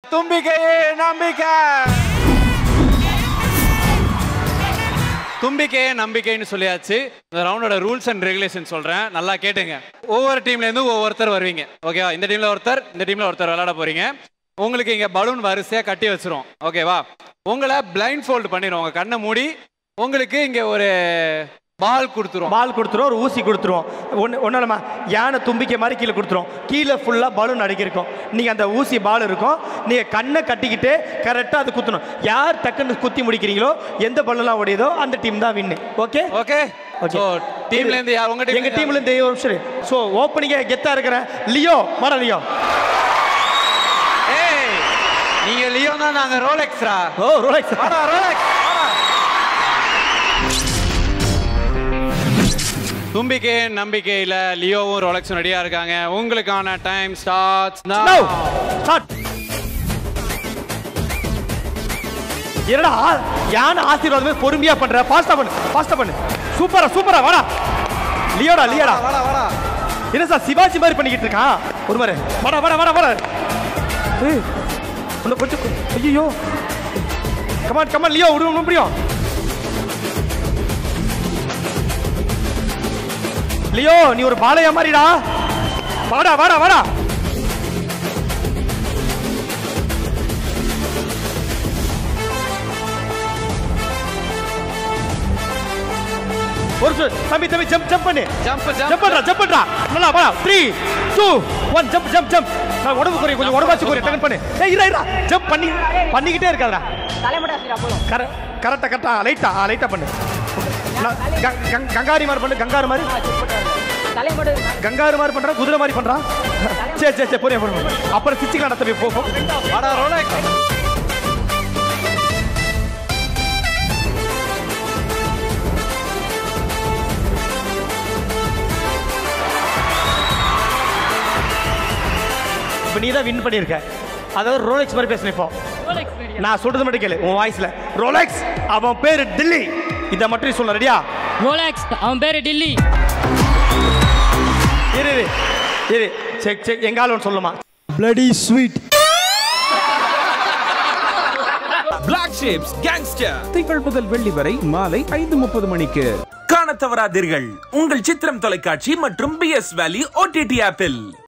தும்பிக்கையே நம்பிக்கை தும்பிக்கையே நம்பிக்கைன்னு சொல்லியாச்சு இந்த ரவுண்டோட ரூல்ஸ் அண்ட் ரெகுலேஷன் சொல்றேன் நல்லா கேட்டுங்க ஒவ்வொரு டீம்ல இருந்து ஒவ்வொருத்தர் வருவீங்க ஓகேவா இந்த டீம்ல ஒருத்தர் இந்த டீம்ல ஒருத்தர் விளையாட போறீங்க உங்களுக்கு இங்க பலூன் வரிசையா கட்டி வச்சிரும் ஓகேவா உங்களை பிளைண்ட் ஃபோல்ட் பண்ணிடும் உங்க கண்ணை மூடி உங்களுக்கு இங்க ஒரு பால் கொடுத்துரும் பால் கொடுத்துரும் ஒரு ஊசி கொடுத்துருவோம் ஒன்று ஒன்றும் இல்லைம்மா யானை தும்பிக்கை மாதிரி கீழே கொடுத்துரும் கீழே ஃபுல்லாக பலூன் அடிக்கிருக்கும் நீங்கள் அந்த ஊசி பால் இருக்கும் நீங்கள் கண்ணை கட்டிக்கிட்டு கரெக்டாக அது குத்தணும் யார் டக்குன்னு குத்தி முடிக்கிறீங்களோ எந்த பலூன்லாம் ஓடியதோ அந்த டீம் தான் win okay okay Okay. So டீம்ல இருந்து யார் உங்க எங்க டீம் டீம்ல இருந்து ஒரு நிமிஷம் ஸோ ஓப்பனிங்க கெத்தா இருக்கிற லியோ வர லியோ ஏய் நீங்க லியோ தான் நாங்க ரோலெக்ஸ்ரா ஓ ரோலெக்ஸ் வாடா ரோலெக்ஸ் வாடா. தும்பிக்கை நம்பிக்கையில லியோவும் ரோலெக்ஸும் ரெடியா இருக்காங்க உங்களுக்கான டைம் ஸ்டார்ட்ஸ் நவ் ஸ்டார்ட் என்னடா யானை ஆசீர்வாதமே பொறுமையா பண்ற ஃபாஸ்டா பண்ணு ஃபாஸ்டா பண்ணு சூப்பரா சூப்பரா வாடா லியோடா லியோடா வாடா வாடா என்ன சார் சிவாஜி மாதிரி பண்ணிக்கிட்டு இருக்கான் ஒரு மாதிரி வாடா வாடா வாடா வாடா ஏய் இன்னும் கொஞ்சம் ஐயோ கமான் கமான் லியோ விடு விட முடியும் லியோ நீ ஒரு பாலையா மாதிரிடா வாடா வாடா வாடா ஒரு நிமிஷம். தம்பி தம்பி ஜம்ப் ஜம்ப் பண்ணு ஜம்ப் ஜம்ப் ஜம்ப் பண்றா ஜம்ப் பண்றா நல்லா வா 3 2 1 ஜம்ப் ஜம்ப் ஜம்ப் நான் உடம்பு குறை கொஞ்சம் உடம்பாச்சு குறை டக்கு பண்ணு ஏய் இரா இரா ஜம்ப் பண்ணி பண்ணிக்கிட்டே இருக்காதடா கர கரெக்டா கரெக்டா லைட்டா ஆ லைட்டா பண்ணு நான் க- கங்- கங்காரி மாதிரி பண்ணு கங்காரு மாதிரி கங்காரு மாதிரி பண்றா குதிரை மாதிரி பண்றா சரி சரி சரி புரியும் புரியும் அப்புறம் சிச்சுக்கலாம் தம்பி போ போ வாடா ரோலெக்ஸ் இப்போ நீ தான் வின் பண்ணியிருக்க அதாவது ரோலெக்ஸ் மாதிரி பேசுன இப்போ நான் சொல்றது மட்டும் கேளு உன் வாய்ஸ்ல ரோலெக்ஸ் அவன் பேரு டில்லி இதை மட்டும் சொல்ல ரெடியா ரோலக்ஸ் அவன் பேரு டில்லி இரு இரு இரு செக் செக் எங்கால ஒன்று சொல்லுமா bloody sweet black shapes gangster திங்கள் முதல் வெள்ளி வரை மாலை ஐந்து முப்பது மணிக்கு காண தவறாதீர்கள் உங்கள் சித்திரம் தொலைக்காட்சி மற்றும் பி எஸ் வேலி ஓடிடி ஆப்பில்